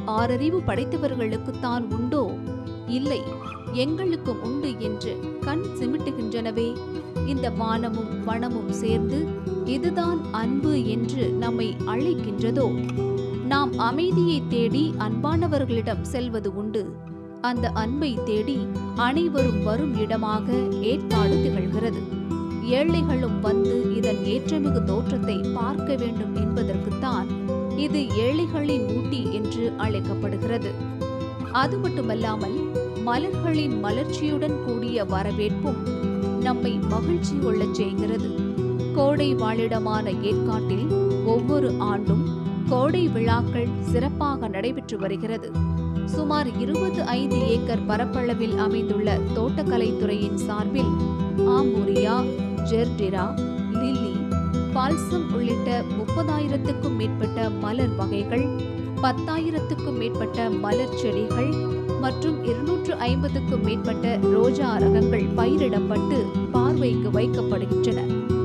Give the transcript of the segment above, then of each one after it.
ஆறறிவு படைத்தவர்களுக்குத்தான் உண்டோ இல்லை எங்களுக்கும் உண்டு என்று கண் சிமிட்டுகின்றனவே இந்த வானமும் வனமும் சேர்ந்து இதுதான் அன்பு என்று நம்மை அழைக்கின்றதோ நாம் அமைதியை தேடி அன்பானவர்களிடம் செல்வது உண்டு அந்த அன்பை தேடி அனைவரும் வரும் இடமாக ஏற்காடு திகழ்கிறது ஏழைகளும் வந்து இதன் ஏற்றமிகு தோற்றத்தை பார்க்க வேண்டும் என்பதற்குத்தான் இது ஏழைகளின் ஊட்டி என்று அழைக்கப்படுகிறது அது மட்டுமல்லாமல் மலர்களின் மலர்ச்சியுடன் கூடிய வரவேற்பும் நம்மை மகிழ்ச்சி கொள்ளச் செய்கிறது கோடை வாழிடமான ஏற்காட்டில் ஒவ்வொரு ஆண்டும் கோடை விழாக்கள் சிறப்பாக நடைபெற்று வருகிறது சுமார் இருபது ஐந்து ஏக்கர் பரப்பளவில் அமைந்துள்ள தோட்டக்கலைத்துறையின் சார்பில் ஆம்பூரியா ஜெர்டிரா லில்லி பால்சம் உள்ளிட்ட முப்பதாயிரத்துக்கும் மேற்பட்ட மலர் வகைகள் பத்தாயிரத்துக்கும் மேற்பட்ட மலர் செடிகள் மற்றும் இருநூற்று ஐம்பதுக்கும் மேற்பட்ட ரோஜா ரகங்கள் பயிரிடப்பட்டு பார்வைக்கு வைக்கப்படுகின்றன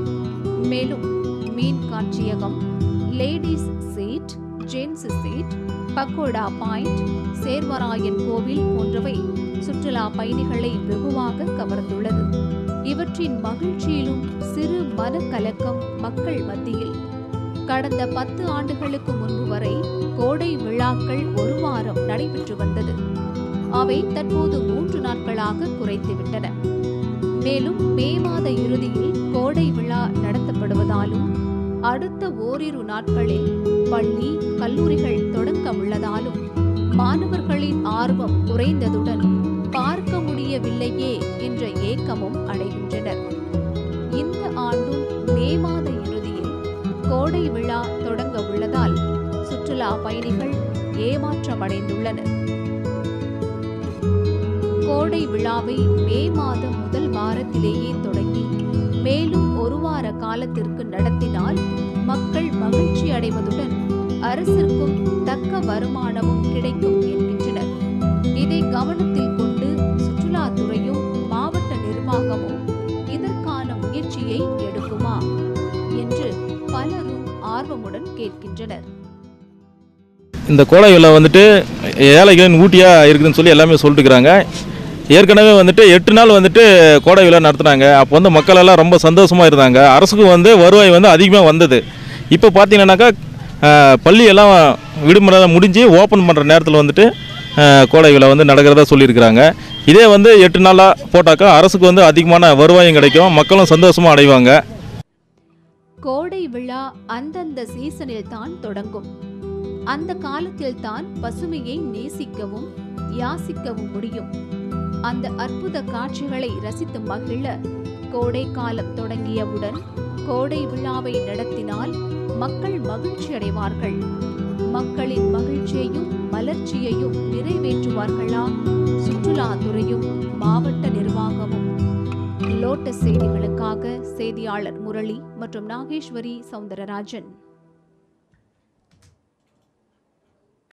மேலும் மீன் காட்சியகம் ladies seat gents seat pakoda point Servarayan கோவில் போன்றவை சுற்றுலா பயணிகளை வெகுவாக கவர்ந்துள்ளது இவற்றின் மகிழ்ச்சியிலும் சிறு மனக்கலக்கம் மக்கள் மத்தியில் கடந்த பத்து ஆண்டுகளுக்கு முன்பு வரை கோடை விழாக்கள் ஒரு வாரம் நடைபெற்று வந்தது அவை தற்போது மூன்று நாட்களாக குறைத்துவிட்டன மேலும் மே மாத இறுதியில் கோடை விழா நடத்தப்படுவதாலும் அடுத்த ஓரிரு நாட்களில் பள்ளி கல்லூரிகள் தொடங்க உள்ளதாலும் மாணவர்களின் ஆர்வம் குறைந்ததுடன் பார்க்க முடியவில்லையே என்ற ஏக்கமும் அடைகின்றனர் இந்த ஆண்டும் மே மாத இறுதியில் கோடை விழா தொடங்க உள்ளதால் சுற்றுலா பயணிகள் ஏமாற்றமடைந்துள்ளனர் கோடை விழாவை மே மாதம் முதல் வாரத்திலேயே தொடங்கி மேலும் ஒரு வார காலத்திற்கு நடத்தினால் மக்கள் மகிழ்ச்சி அடைவதுடன் அரசிற்கும் தக்க வருமானமும் கிடைக்கும் என்கின்றனர் இதை கவனத்தில் கொண்டு சுற்றுலாத்துறையும் மாவட்ட நிர்வாகமும் இதற்கான முயற்சியை எடுக்குமா என்று பலரும் ஆர்வமுடன் கேட்கின்றனர் இந்த கோடை விழா வந்துட்டு ஏழைகளின் ஊட்டியாக இருக்குதுன்னு சொல்லி எல்லாமே சொல்லிட்டுருக்குறாங்க ஏற்கனவே வந்துட்டு எட்டு நாள் வந்துட்டு கோடை விழா நடத்துனாங்க அப்போ வந்து மக்கள் எல்லாம் ரொம்ப சந்தோஷமாக இருந்தாங்க அரசுக்கு வந்து வருவாய் வந்து அதிகமாக வந்தது இப்போ பார்த்தீங்கன்னாக்கா அஹ், பள்ளி எல்லாம் விடுமுறை முடிஞ்சு ஓப்பன் பண்ணுற நேரத்தில் வந்துட்டு அஹ், கோடை விழா வந்து நடக்கிறதா சொல்லியிருக்கிறாங்க இதே வந்து எட்டு நாளாக போட்டாக்கா அரசுக்கு வந்து அதிகமான வருவாயும் கிடைக்கும் மக்களும் சந்தோஷமாக அடைவாங்க கோடை விழா அந்தந்த சீசனில் தான் தொடங்கும் அந்த காலத்தில் தான் பசுமையை நேசிக்கவும் யாசிக்கவும் முடியும் அந்த அற்புத காட்சிகளை ரசித்து மகிழ கோடை காலம் தொடங்கியவுடன் கோடை விழாவை நடத்தினால் மக்கள் மகிழ்ச்சி அடைவார்கள் மக்களின் மகிழ்ச்சியையும் மலர்ச்சியையும் நிறைவேற்றுவார்களா சுற்றுலாத்துறையும் மாவட்ட நிர்வாகமும் லோட்டஸ் செய்திகளுக்காக செய்தியாளர் முரளி மற்றும் நாகேஸ்வரி சவுந்தரராஜன்